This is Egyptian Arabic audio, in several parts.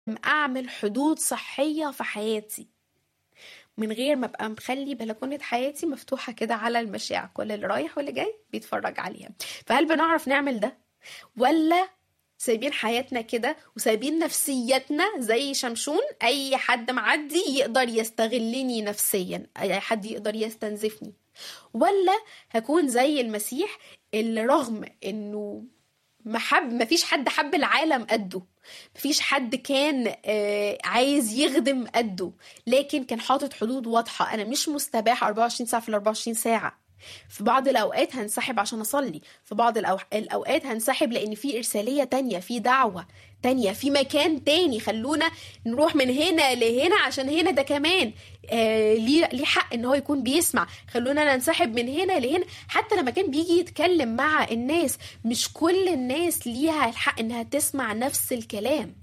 اعمل حدود صحيه في حياتي من غير ما ابقى مخلي بلكونه حياتي مفتوحه كده على المشاع كل اللي رايح واللي جاي بيتفرج عليها فهل بنعرف نعمل ده ولا سايبين حياتنا كده وسايبين نفسيتنا زي شمشون اي حد معدي يقدر يستغلني نفسيا اي حد يقدر يستنزفني ولا هكون زي المسيح اللي رغم انه محب مفيش حد حب العالم قده مفيش حد كان آه، عايز يخدم قده لكن كان حاطط حدود واضحة أنا مش مستباح 24 ساعة في ال 24 ساعة في بعض الأوقات هنسحب عشان أصلي في بعض الأو- الأوقات هنسحب لأن في إرسالية تانية في دعوة تانية في مكان تاني خلونا نروح من هنا لهنا عشان هنا ده كمان آه ليه ليه حق ان هو يكون بيسمع خلونا ننسحب من هنا لهنا حتى لما كان بيجي يتكلم مع الناس مش كل الناس ليها الحق انها تسمع نفس الكلام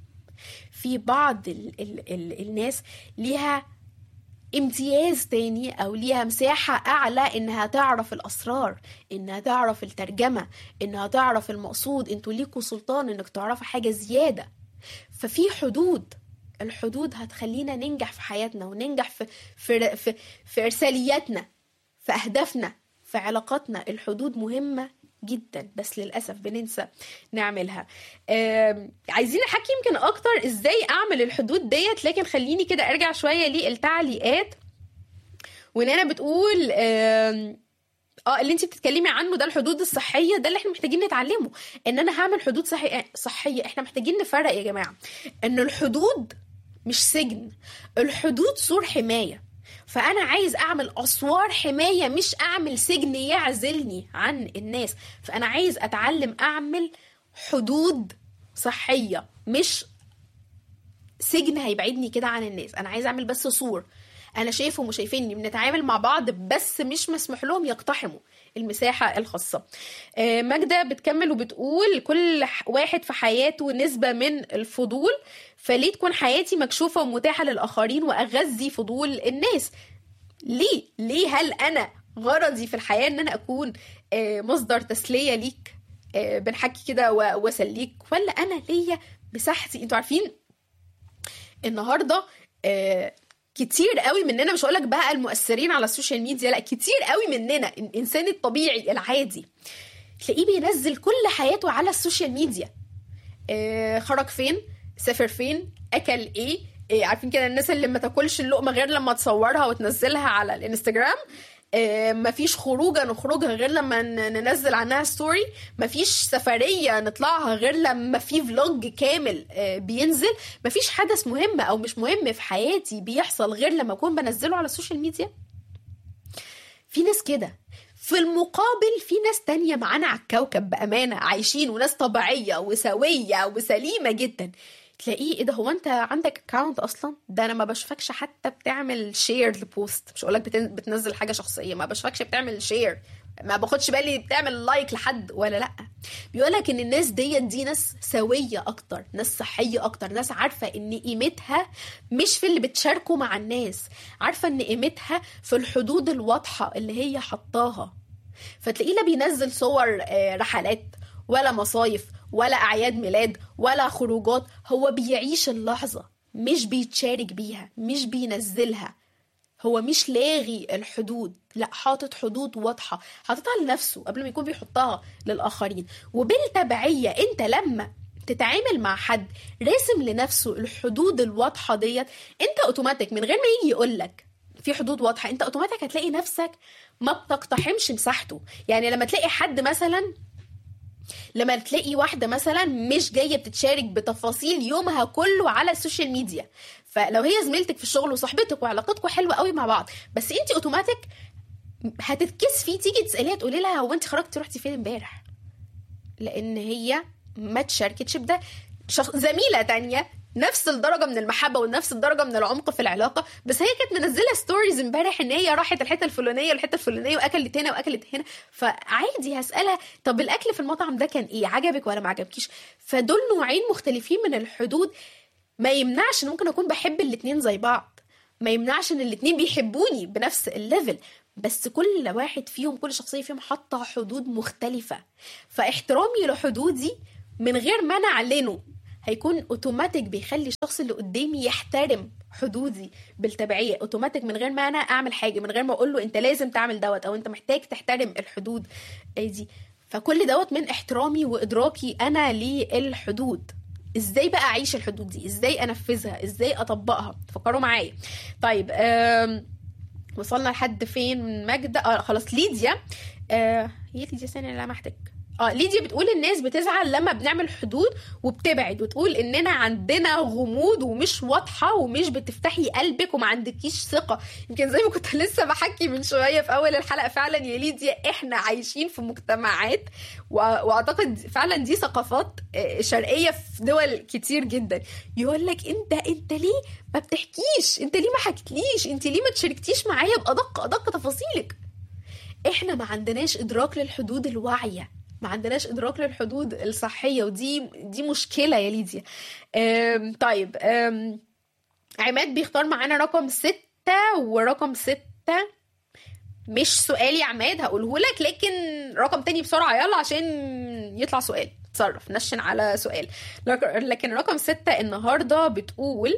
في بعض ال ال ال الناس ليها امتياز تاني او ليها مساحة اعلى انها تعرف الاسرار انها تعرف الترجمة انها تعرف المقصود انتوا ليكوا سلطان انك تعرفوا حاجة زيادة ففي حدود الحدود هتخلينا ننجح في حياتنا وننجح في في في, في ارسالياتنا في اهدافنا في علاقاتنا الحدود مهمة جدا بس للاسف بننسى نعملها آم، عايزين نحكي يمكن اكتر ازاي اعمل الحدود ديت لكن خليني كده ارجع شويه للتعليقات ونانا بتقول آم، اه اللي انت بتتكلمي عنه ده الحدود الصحيه ده اللي احنا محتاجين نتعلمه ان انا هعمل حدود صحيه صحيه احنا محتاجين نفرق يا جماعه ان الحدود مش سجن الحدود سور حمايه فانا عايز اعمل اسوار حمايه مش اعمل سجن يعزلني عن الناس فانا عايز اتعلم اعمل حدود صحيه مش سجن هيبعدني كده عن الناس انا عايز اعمل بس سور انا شايفهم وشايفيني بنتعامل مع بعض بس مش مسموح لهم يقتحموا المساحة الخاصة آه، ماجدة بتكمل وبتقول كل ح- واحد في حياته نسبة من الفضول فليه تكون حياتي مكشوفة ومتاحة للآخرين وأغذي فضول الناس ليه ليه هل أنا غرضي في الحياة إن أنا أكون آه، مصدر تسلية ليك آه، بنحكي كده و- واسليك ولا انا ليا مساحتي انتوا عارفين النهارده آه، كتير قوي مننا مش هقولك بقى المؤثرين على السوشيال ميديا لا كتير قوي مننا الانسان الطبيعي العادي تلاقيه بينزل كل حياته على السوشيال ميديا آه، خرج فين سافر فين اكل ايه إيه عارفين كده الناس اللي ما تاكلش اللقمه غير لما تصورها وتنزلها على الانستجرام آه، مفيش خروجه نخرجها غير لما ن- ننزل عنها ستوري مفيش سفريه نطلعها غير لما في فلوج كامل آه، بينزل مفيش حدث مهم او مش مهم في حياتي بيحصل غير لما اكون بنزله على السوشيال ميديا في ناس كده في المقابل في ناس تانية معانا على الكوكب بأمانة عايشين وناس طبيعية وسوية وسليمة جدا تلاقيه ايه ده هو انت عندك اكونت اصلا ده انا ما بشوفكش حتى بتعمل شير لبوست مش هقولك بتن- بتنزل حاجه شخصيه ما بشوفكش بتعمل شير ما باخدش بالي بتعمل لايك لحد ولا لا بيقولك ان الناس ديت دي ناس سويه اكتر ناس صحيه اكتر ناس عارفه ان قيمتها مش في اللي بتشاركه مع الناس عارفه ان قيمتها في الحدود الواضحه اللي هي حطاها فتلاقيه لا بينزل صور آه، رحلات ولا مصايف ولا اعياد ميلاد ولا خروجات هو بيعيش اللحظه مش بيتشارك بيها مش بينزلها هو مش لاغي الحدود لا حاطط حدود واضحه حاططها لنفسه قبل ما يكون بيحطها للاخرين وبالتبعيه انت لما تتعامل مع حد راسم لنفسه الحدود الواضحه ديت انت اوتوماتيك من غير ما يجي يقولك في حدود واضحه انت اوتوماتيك هتلاقي نفسك ما بتقتحمش مساحته يعني لما تلاقي حد مثلا لما تلاقي واحدة مثلا مش جاية بتتشارك بتفاصيل يومها كله على السوشيال ميديا فلو هي زميلتك في الشغل وصاحبتك وعلاقتكم حلوة قوي مع بعض بس انت اوتوماتيك هتتكسفي تيجي تسأليها تقولي لها هو انت خرجتي رحتي فين امبارح لان هي ما تشاركتش بده شخ... زميلة تانية نفس الدرجة من المحبة ونفس الدرجة من العمق في العلاقة بس هي كانت منزلة ستوريز امبارح ان هي راحت الحتة الفلانية والحتة الفلانية واكلت هنا واكلت هنا فعادي هسألها طب الاكل في المطعم ده كان ايه عجبك ولا ما عجبكيش فدول نوعين مختلفين من الحدود ما يمنعش ان ممكن اكون بحب الاتنين زي بعض ما يمنعش ان الاتنين بيحبوني بنفس الليفل بس كل واحد فيهم كل شخصية فيهم حاطة حدود مختلفة فاحترامي لحدودي من غير ما انا اعلنه هيكون اوتوماتيك بيخلي الشخص اللي قدامي يحترم حدودي بالتبعيه اوتوماتيك من غير ما انا اعمل حاجه من غير ما اقول له انت لازم تعمل دوت او انت محتاج تحترم الحدود دي فكل دوت من احترامي وادراكي انا للحدود ازاي بقى اعيش الحدود دي ازاي انفذها ازاي اطبقها فكروا معايا طيب وصلنا لحد فين ماجدة اه خلاص ليديا آه هي ليديا ثانية لا محتاج اه ليديا بتقول الناس بتزعل لما بنعمل حدود وبتبعد وتقول اننا عندنا غموض ومش واضحه ومش بتفتحي قلبك وما عندكيش ثقه يمكن زي ما كنت لسه بحكي من شويه في اول الحلقه فعلا يا ليديا احنا عايشين في مجتمعات واعتقد فعلا دي ثقافات شرقيه في دول كتير جدا يقول لك انت انت ليه ما بتحكيش انت ليه ما حكيتليش انت ليه ما تشاركتيش معايا بادق ادق تفاصيلك احنا ما عندناش ادراك للحدود الواعيه ما عندناش ادراك للحدود الصحيه ودي دي مشكله يا ليديا أم طيب أم عماد بيختار معانا رقم ستة ورقم ستة مش سؤال يا عماد هقوله لك لكن رقم تاني بسرعه يلا عشان يطلع سؤال تصرف نشن على سؤال لكن رقم ستة النهارده بتقول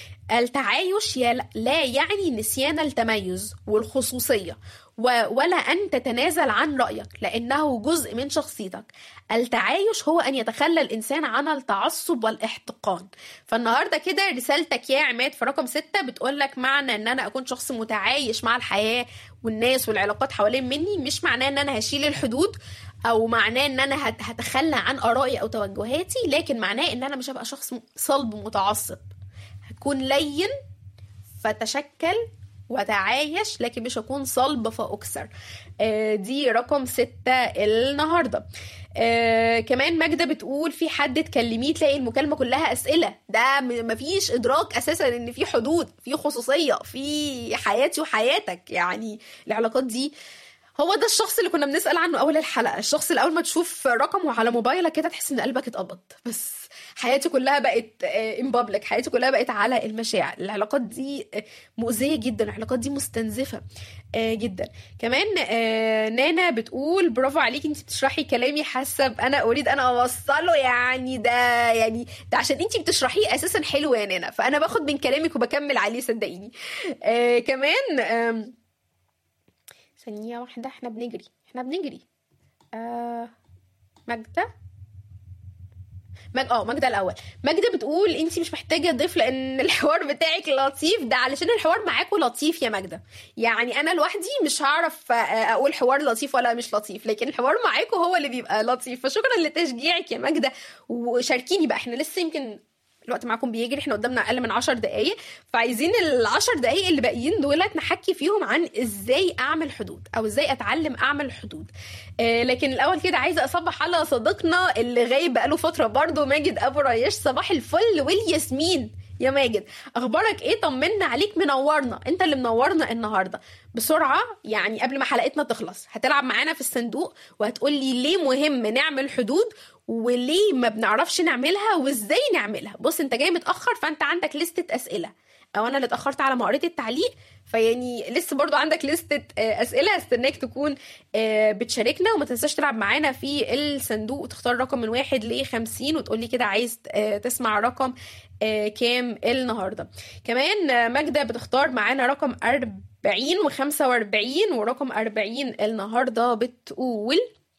التعايش لا يعني نسيان التميز والخصوصية ولا أن تتنازل عن رأيك لأنه جزء من شخصيتك التعايش هو أن يتخلى الإنسان عن التعصب والاحتقان فالنهاردة كده رسالتك يا عماد في رقم ستة بتقولك معنى أن أنا أكون شخص متعايش مع الحياة والناس والعلاقات حوالين مني مش معناه أن أنا هشيل الحدود او معناه ان انا هتخلى عن ارائي او توجهاتي لكن معناه ان انا مش هبقى شخص صلب متعصب هكون لين فتشكل وتعايش لكن مش هكون صلب فاكسر آه دي رقم ستة النهاردة آه كمان ماجدة بتقول في حد تكلميه تلاقي المكالمة كلها أسئلة ده مفيش إدراك أساسا إن في حدود في خصوصية في حياتي وحياتك يعني العلاقات دي هو ده الشخص اللي كنا بنسال عنه اول الحلقه الشخص اللي اول ما تشوف رقمه على موبايلك كده تحس ان قلبك اتقبض بس حياتي كلها بقت ان بابليك حياتي كلها بقت على المشاعر العلاقات دي مؤذيه جدا العلاقات دي مستنزفه جدا كمان نانا بتقول برافو عليكي انت بتشرحي كلامي حسب انا اريد انا اوصله يعني ده يعني ده عشان انت بتشرحيه اساسا حلو يا نانا فانا باخد من كلامك وبكمل عليه صدقيني كمان ثانية واحدة احنا بنجري احنا بنجري آه ماجدة مج... اه ماجدة الأول ماجدة بتقول انت مش محتاجة ضيف لأن الحوار بتاعك لطيف ده علشان الحوار معاكوا لطيف يا ماجدة يعني أنا لوحدي مش هعرف أقول حوار لطيف ولا مش لطيف لكن الحوار معاكوا هو اللي بيبقى لطيف فشكرا لتشجيعك يا ماجدة وشاركيني بقى احنا لسه يمكن الوقت معاكم بيجري احنا قدامنا اقل من 10 دقايق فعايزين ال 10 دقايق اللي باقيين دولت نحكي فيهم عن ازاي اعمل حدود او ازاي اتعلم اعمل حدود آه لكن الاول كده عايزه اصبح على صديقنا اللي غايب بقاله فتره برضه ماجد ابو ريش صباح الفل والياسمين يا ماجد اخبارك ايه طمنا عليك منورنا انت اللي منورنا النهارده بسرعه يعني قبل ما حلقتنا تخلص هتلعب معانا في الصندوق وهتقول لي ليه مهم نعمل حدود وليه ما بنعرفش نعملها وازاي نعملها بص انت جاي متاخر فانت عندك لستة اسئله او انا اللي اتاخرت على ما قريت التعليق فيعني لسه برضو عندك لستة اسئله استناك تكون بتشاركنا وما تنساش تلعب معانا في الصندوق وتختار رقم من واحد ل 50 وتقول لي كده عايز تسمع رقم كام النهارده كمان ماجدة بتختار معانا رقم 40 و45 ورقم 40 النهارده بتقول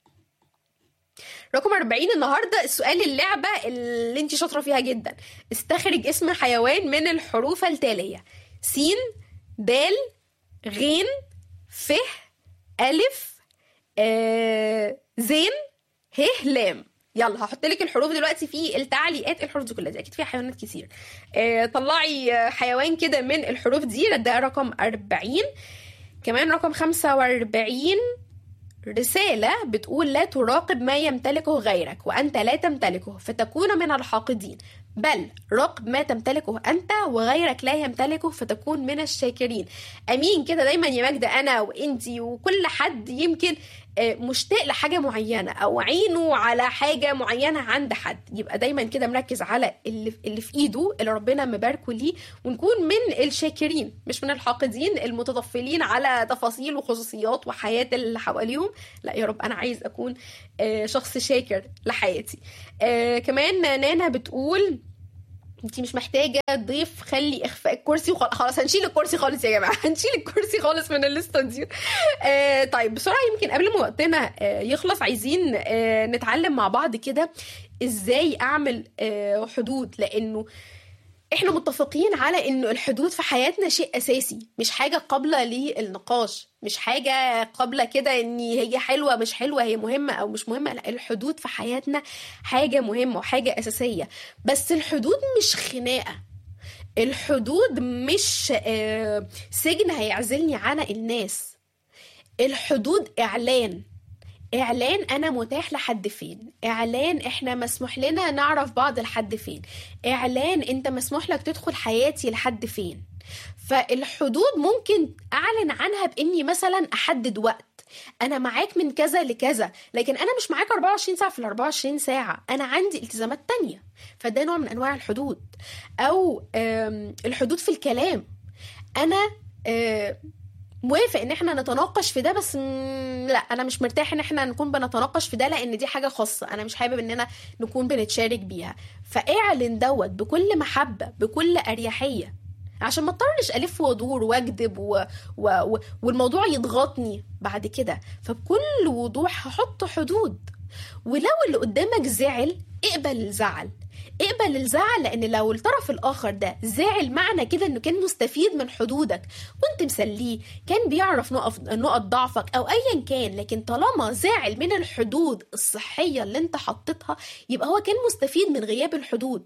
رقم 40 النهارده السؤال اللعبه اللي انت شاطره فيها جدا استخرج اسم حيوان من الحروف التاليه س د غ ف الف آه زين ه لام يلا هحط لك الحروف دلوقتي في التعليقات الحروف دي كلها دي اكيد فيها حيوانات كتير آه طلعي حيوان كده من الحروف دي ده رقم 40 كمان رقم 45 رسالة بتقول لا تراقب ما يمتلكه غيرك وأنت لا تمتلكه فتكون من الحاقدين بل راقب ما تمتلكه أنت وغيرك لا يمتلكه فتكون من الشاكرين أمين كده دايما يا ماجدة أنا وإنتي وكل حد يمكن آه، مشتاق لحاجه معينه او عينه على حاجه معينه عند حد يبقى دايما كده مركز على اللي اللي في ايده اللي ربنا مباركه ليه ونكون من الشاكرين مش من الحاقدين المتطفلين على تفاصيل وخصوصيات وحياه اللي حواليهم لا يا رب انا عايز اكون آه، شخص شاكر لحياتي آه، كمان نانا بتقول انت مش محتاجه ضيف خلي اخفاء الكرسي وخلاص خلاص هنشيل الكرسي خالص يا جماعه هنشيل الكرسي خالص من الليسته دي آه طيب بسرعه يمكن قبل ما وقتنا آه يخلص عايزين آه نتعلم مع بعض كده ازاي اعمل آه حدود لانه احنا متفقين على انه الحدود في حياتنا شيء اساسي مش حاجه قابله للنقاش مش حاجه قابله كده ان هي حلوه مش حلوه هي مهمه او مش مهمه لا الحدود في حياتنا حاجه مهمه وحاجه اساسيه بس الحدود مش خناقه الحدود مش آه، سجن هيعزلني عن الناس الحدود اعلان اعلان انا متاح لحد فين اعلان احنا مسموح لنا نعرف بعض لحد فين اعلان انت مسموح لك تدخل حياتي لحد فين فالحدود ممكن اعلن عنها باني مثلا احدد وقت انا معاك من كذا لكذا لكن انا مش معاك 24 ساعه في ال 24 ساعه انا عندي التزامات تانية فده نوع من انواع الحدود او آم، الحدود في الكلام انا آم، موافق ان احنا نتناقش في ده بس مم، لا انا مش مرتاح ان احنا نكون بنتناقش في ده لان دي حاجه خاصه انا مش حابب اننا نكون بنتشارك بيها فاعلن دوت بكل محبه بكل اريحيه عشان ما اضطرش الف وادور واكذب و... و... و... والموضوع يضغطني بعد كده فبكل وضوح هحط حدود ولو اللي قدامك زعل اقبل الزعل اقبل الزعل لان لو الطرف الاخر ده زعل معنى كده انه كان مستفيد من حدودك كنت مسليه كان بيعرف نقف نقط ضعفك او ايا كان لكن طالما زعل من الحدود الصحيه اللي انت حطيتها يبقى هو كان مستفيد من غياب الحدود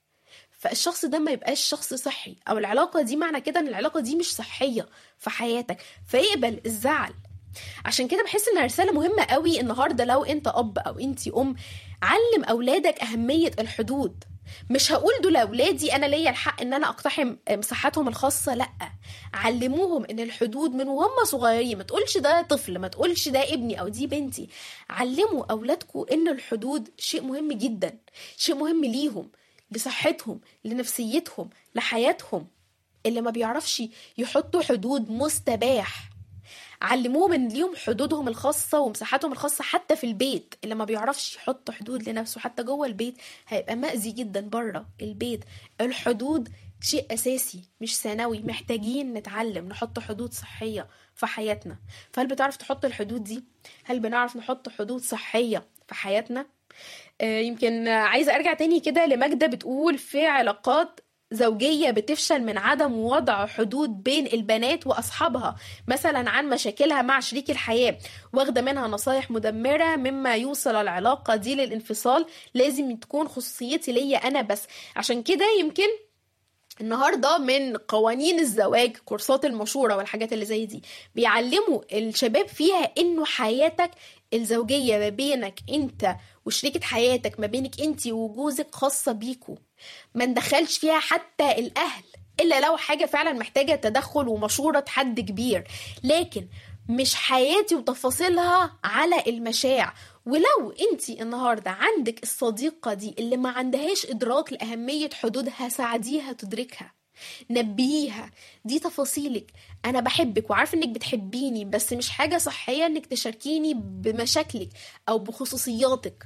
فالشخص ده ما يبقاش شخص صحي او العلاقه دي معنى كده ان العلاقه دي مش صحيه في حياتك فيقبل الزعل عشان كده بحس انها رساله مهمه قوي النهارده لو انت اب او انت ام علم اولادك اهميه الحدود مش هقول دول اولادي انا ليا الحق ان انا اقتحم مساحاتهم الخاصه لا علموهم ان الحدود من وهم صغيرين ما تقولش ده طفل ما تقولش ده ابني او دي بنتي علموا اولادكم ان الحدود شيء مهم جدا شيء مهم ليهم لصحتهم لنفسيتهم لحياتهم اللي ما بيعرفش يحطوا حدود مستباح علموهم ان ليهم حدودهم الخاصة ومساحاتهم الخاصة حتى في البيت اللي ما بيعرفش يحط حدود لنفسه حتى جوه البيت هيبقى مأذي جدا بره البيت الحدود شيء أساسي مش ثانوي محتاجين نتعلم نحط حدود صحية في حياتنا فهل بتعرف تحط الحدود دي؟ هل بنعرف نحط حدود صحية في حياتنا؟ آه، يمكن عايزة أرجع تاني كده لماجدة بتقول في علاقات زوجية بتفشل من عدم وضع حدود بين البنات وأصحابها مثلا عن مشاكلها مع شريك الحياة واخدة منها نصايح مدمرة مما يوصل العلاقة دي للانفصال لازم تكون خصوصيتي ليا أنا بس عشان كده يمكن النهارده من قوانين الزواج كورسات المشورة والحاجات اللي زي دي بيعلموا الشباب فيها انه حياتك الزوجية ما بينك انت وشريكة حياتك ما بينك انت وجوزك خاصة بيكوا ما ندخلش فيها حتى الاهل الا لو حاجة فعلا محتاجة تدخل ومشورة حد كبير لكن مش حياتي وتفاصيلها على المشاع ولو انت النهارده عندك الصديقه دي اللي ما عندهاش ادراك لاهميه حدودها ساعديها تدركها نبهيها دي تفاصيلك انا بحبك وعارفه انك بتحبيني بس مش حاجه صحيه انك تشاركيني بمشاكلك او بخصوصياتك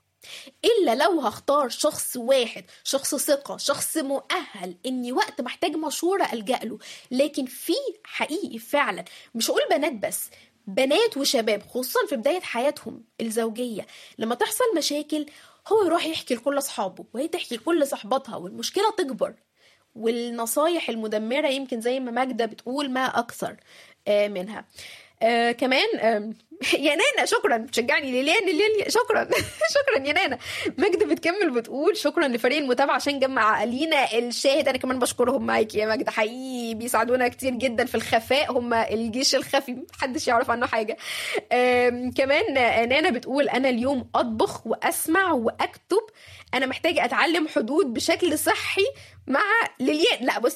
الا لو هختار شخص واحد شخص ثقه شخص مؤهل اني وقت محتاج مشوره الجا له لكن في حقيقي فعلا مش هقول بنات بس بنات وشباب خصوصا في بدايه حياتهم الزوجيه لما تحصل مشاكل هو يروح يحكي لكل اصحابه وهي تحكي لكل صحباتها والمشكله تكبر والنصايح المدمره يمكن زي ما ماجده بتقول ما اكثر آه، منها آه كمان آه يا نانا شكرا بتشجعني ليليان ليليان شكرا شكرا يا نانا مجد بتكمل بتقول شكرا لفريق المتابعه عشان جمع لينا الشاهد انا كمان بشكرهم معاكي يا مجد حقيقي بيساعدونا كتير جدا في الخفاء هم الجيش الخفي محدش يعرف عنه حاجه آم، كمان نانا بتقول انا اليوم اطبخ واسمع واكتب انا محتاجه اتعلم حدود بشكل صحي مع ليليان لا بصي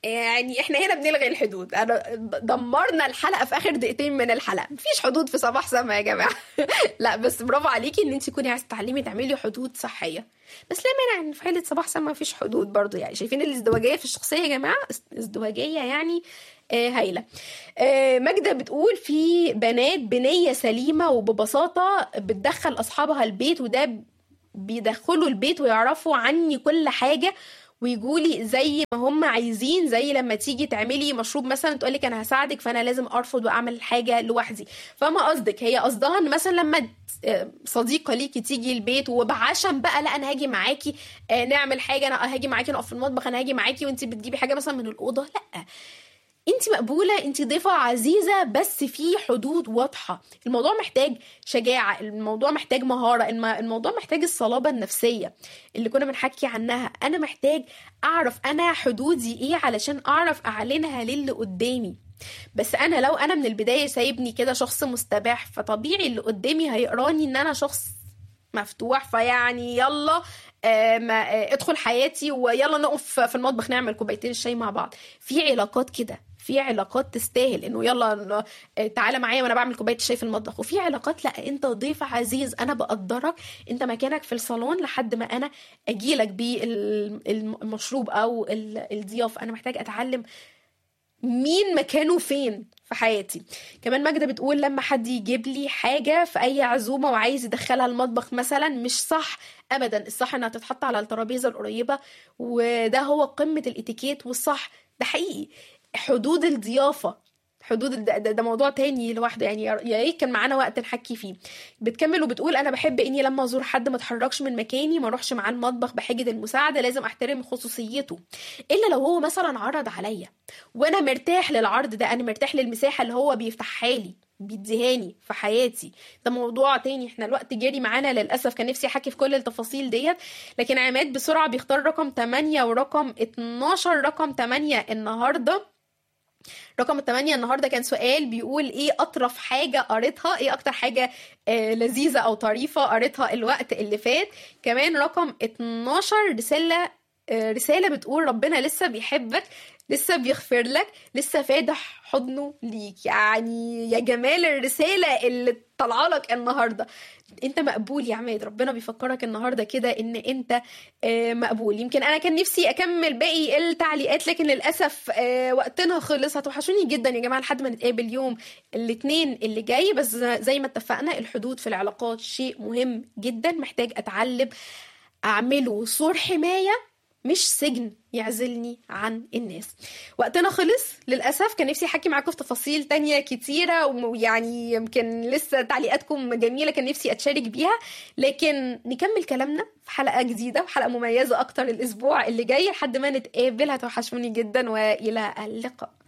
يعني احنا هنا بنلغي الحدود انا دمرنا الحلقه في اخر دقيقتين من الحلقه مفيش حدود في صباح سما يا جماعه لا بس برافو عليكي ان انت تكوني عايزه تتعلمي تعملي حدود صحيه بس لا مانع ان في عيله صباح سما مفيش حدود برضو يعني شايفين الازدواجيه في الشخصيه يا جماعه ازدواجيه يعني آه هايله آه ماجده بتقول في بنات بنيه سليمه وببساطه بتدخل اصحابها البيت وده بيدخلوا البيت ويعرفوا عني كل حاجه ويجولي زي ما هم عايزين زي لما تيجي تعملي مشروب مثلا تقولك انا هساعدك فانا لازم ارفض واعمل حاجه لوحدي فما قصدك هي قصدها ان مثلا لما صديقه ليكي تيجي البيت وبعشم بقى لا انا هاجي معاكي نعمل حاجه انا هاجي معاكي نقف في المطبخ انا هاجي معاكي وانت بتجيبي حاجه مثلا من الاوضه لا انت مقبوله انت ضيفه عزيزه بس في حدود واضحه الموضوع محتاج شجاعه الموضوع محتاج مهاره الموضوع محتاج الصلابه النفسيه اللي كنا بنحكي عنها انا محتاج اعرف انا حدودي ايه علشان اعرف اعلنها للي قدامي بس انا لو انا من البدايه سايبني كده شخص مستباح فطبيعي اللي قدامي هيقراني ان انا شخص مفتوح فيعني يلا آه ما آه ادخل حياتي ويلا نقف في المطبخ نعمل كوبايتين الشاي مع بعض في علاقات كده في علاقات تستاهل انه يلا تعالى معايا وانا بعمل كوبايه الشاي في المطبخ وفي علاقات لا انت ضيف عزيز انا بقدرك انت مكانك في الصالون لحد ما انا اجيلك بالمشروب او الضيافه انا محتاج اتعلم مين مكانه فين في حياتي كمان ماجدة بتقول لما حد يجيب لي حاجة في أي عزومة وعايز يدخلها المطبخ مثلا مش صح أبدا الصح إنها تتحط على الترابيزة القريبة وده هو قمة الاتيكيت والصح ده حقيقي حدود الضيافة حدود ده, ده, ده موضوع تاني لوحده يعني يا ريت كان معانا وقت نحكي فيه بتكمل وبتقول انا بحب اني لما ازور حد ما اتحركش من مكاني ما اروحش معاه المطبخ بحجه المساعده لازم احترم خصوصيته الا لو هو مثلا عرض عليا وانا مرتاح للعرض ده انا مرتاح للمساحه اللي هو بيفتحها لي بيديهاني في حياتي ده موضوع تاني احنا الوقت جري معانا للاسف كان نفسي احكي في كل التفاصيل ديت لكن عماد بسرعه بيختار رقم 8 ورقم 12 رقم 8 النهارده رقم الثمانية النهاردة كان سؤال بيقول ايه أطرف حاجة قريتها ايه أكتر حاجة آه لذيذة أو طريفة قريتها الوقت اللي فات كمان رقم 12 رسالة آه رسالة بتقول ربنا لسه بيحبك لسه بيغفر لك لسه فاتح حضنه ليك يعني يا جمال الرسالة اللي طالعه لك النهارده انت مقبول يا عماد ربنا بيفكرك النهارده كده ان انت مقبول يمكن انا كان نفسي اكمل باقي التعليقات لكن للاسف وقتنا خلص هتوحشوني جدا يا جماعه لحد ما نتقابل يوم الاثنين اللي جاي بس زي ما اتفقنا الحدود في العلاقات شيء مهم جدا محتاج اتعلم اعمله سور حمايه مش سجن يعزلني عن الناس وقتنا خلص للأسف كان نفسي أحكي معاكم في تفاصيل تانية كتيرة ويعني يمكن لسه تعليقاتكم جميلة كان نفسي أتشارك بيها لكن نكمل كلامنا في حلقة جديدة وحلقة مميزة أكتر الأسبوع اللي جاي لحد ما نتقابل هتوحشوني جدا وإلى اللقاء